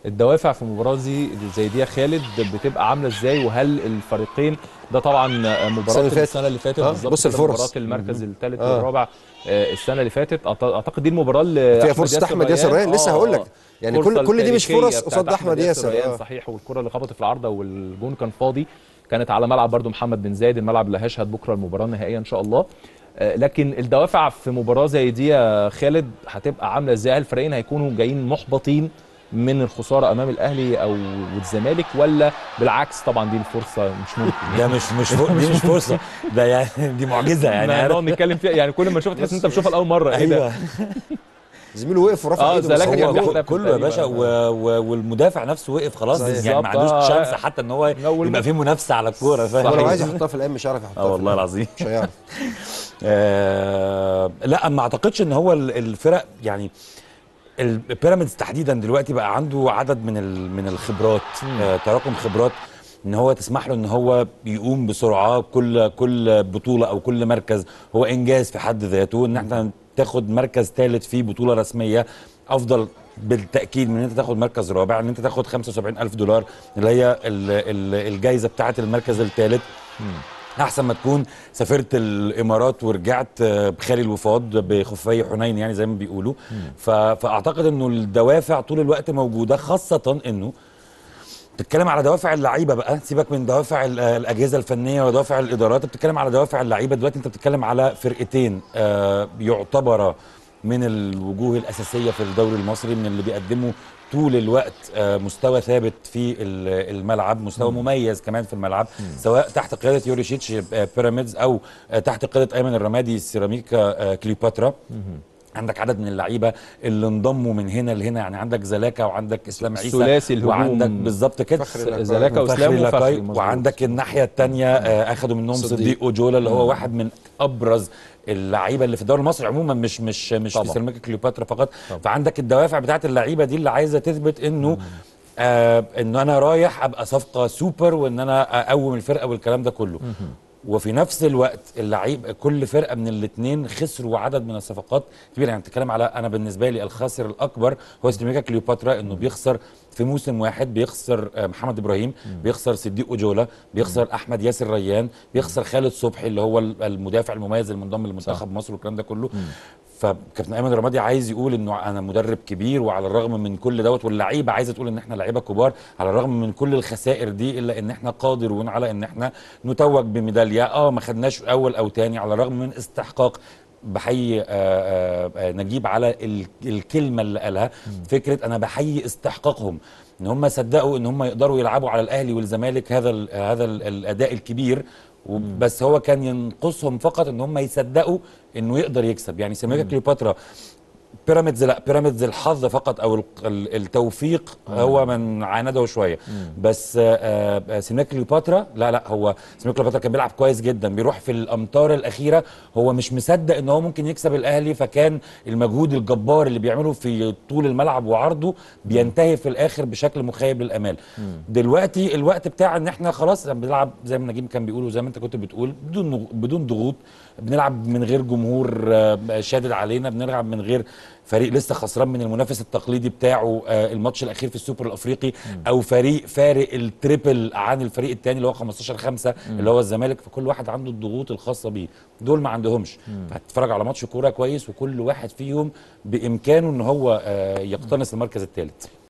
الدوافع في مباراه زي زي دي يا خالد بتبقى عامله ازاي وهل الفريقين ده طبعا مباراه السنة اللي فاتت. السنه اللي فاتت آه، بالظبط بص كده، الفرص. مباراه المركز الثالث آه. والرابع آه، السنه اللي فاتت أعت- اعتقد دي المباراه اللي فيها فرصة أحمد ياسر ريان، لسه هقول لك. يعني كل- الفرصة كل دي مش التاريخية فرص بتاعت قصاد أحمد ياسر، ريان آه. صحيح والكره اللي خبطت في العارضه والجون كان فاضي كانت على ملعب برضو محمد بن زايد الملعب اللي هيشهد بكره المباراه النهائيه ان شاء الله آه، لكن الدوافع في مباراه زي دي يا خالد هتبقى عامله ازاي هل الفريقين هيكونوا جايين محبطين من الخساره امام الاهلي او الزمالك ولا بالعكس طبعا دي الفرصه مش ممكن ده مش مش فر- دي مش فرصه ده يعني دي معجزه يعني يعني عارف؟ نقعد نتكلم فيها يعني كل ما نشوف تحس ان انت بتشوفها لاول مره ايه ده ايوه زميله وقف ورفع آه، ايده زلاكا بس كان هو بياخد جول. ده كله يا تقريباً. باشا و... و... والمدافع نفسه وقف خلاص صحيح. يعني ما عندوش بالظبط، آه. شانس حتى ان هو أول يبقى ما- فيه منافسه على الكوره هو فاهم لو صحيح. عايز يحطها في الام مش هيعرف يحطها اه في والله الأم. العظيم مش هيعرف آه لا ما اعتقدش ان هو ال- الفرق يعني البيراميدز تحديدا دلوقتي بقى عنده عدد من ال- من الخبرات آه تراكم خبرات ان هو تسمح له ان هو يقوم بسرعه كل كل بطوله او كل مركز هو انجاز في حد ذاته ان احنا تاخد مركز ثالث في بطوله رسميه افضل بالتاكيد من ان انت تاخد مركز رابع ان انت تاخد 75 الف دولار اللي هي ال- ال- الجائزه بتاعه المركز الثالث احسن ما تكون سافرت الامارات ورجعت آه، بخالي الوفاض بخفي حنين يعني زي ما بيقولوا ف- فاعتقد انه الدوافع طول الوقت موجوده خاصه انه بتتكلم على دوافع اللعيبه بقى سيبك من دوافع ال- الاجهزه الفنيه ودوافع الادارات بتتكلم على دوافع اللعيبه دلوقتي انت بتتكلم على فرقتين آه يعتبر من الوجوه الاساسيه في الدوري المصري من اللي بيقدموا طول الوقت آه مستوى ثابت في ال- الملعب مستوى مميز كمان في الملعب سواء تحت قياده يوريشيتش آه بيراميدز او آه تحت قياده ايمن الرمادي سيراميكا آه كليوباترا عندك عدد من اللعيبه اللي انضموا من هنا لهنا يعني عندك زلاكا وعندك اسلام عيسى ثلاثي الهجوم. وعندك بالظبط كده فخري لقاي. زلاكا وفخري واسلام لقاي، وفخري مظبوط. وعندك الناحيه الثانيه اخذوا منهم صديق. صديق اوجولا اللي هو واحد من ابرز اللعيبه اللي في الدوري المصري عموما مش مش مش طبعا. في سيراميكا كليوباترا فقط فعندك الدوافع بتاعت اللعيبه دي اللي عايزه تثبت انه آه انه انا رايح ابقى صفقه سوبر وان انا اقوم الفرقه والكلام ده كله وفي نفس الوقت اللعيب كل فرقه من الاثنين خسروا عدد من الصفقات كبيره يعني بتتكلم على انا بالنسبه لي الخاسر الاكبر هو سيراميكا كليوباترا انه بيخسر في موسم واحد بيخسر آه، محمد ابراهيم بيخسر صديق اوجولا بيخسر احمد ياسر ريان بيخسر خالد صبحي اللي هو المدافع المميز المنضم لمنتخب مصر والكلام ده كله فكابتن ايمن رمادي عايز يقول انه انا مدرب كبير وعلى الرغم من كل دوت واللعيبه عايزه تقول ان احنا لعيبه كبار على الرغم من كل الخسائر دي الا ان احنا قادرون على ان احنا نتوج بميداليه اه ما خدناش اول او تاني على الرغم من استحقاق بحيي آه، آه، آه، نجيب على ال- الكلمه اللي قالها فكره انا بحيي استحقاقهم ان هم صدقوا ان هم يقدروا يلعبوا على الاهلي والزمالك هذا ال هذا ال الاداء الكبير بس هو كان ينقصهم فقط ان هم يصدقوا انه يقدر يكسب يعني سيراميكا كليوباترا بيراميدز لا بيراميدز الحظ فقط او ال- ال- التوفيق هو من عانده شويه بس آه، آه، سيراميكا كليوباترا لا لا هو سيراميكا كليوباترا كان بيلعب كويس جدا بيروح في الامتار الاخيره هو مش مصدق ان هو ممكن يكسب الاهلي فكان المجهود الجبار اللي بيعمله في طول الملعب وعرضه بينتهي في الاخر بشكل مخيب للامال دلوقتي الوقت بتاع ان احنا خلاص بنلعب زي ما نجيب كان بيقول وزي ما انت كنت بتقول بدون بدون ضغوط بنلعب من غير جمهور آه، شادد علينا بنلعب من غير فريق لسه خسران من المنافس التقليدي بتاعه آه، الماتش الاخير في السوبر الافريقي او فريق فارق التريبل عن الفريق الثاني اللي هو 15 5 اللي هو الزمالك فكل واحد عنده الضغوط الخاصه بيه دول ما عندهمش فهتتفرج على ماتش كوره كويس وكل واحد فيهم بامكانه ان هو آه، يقتنص المركز الثالث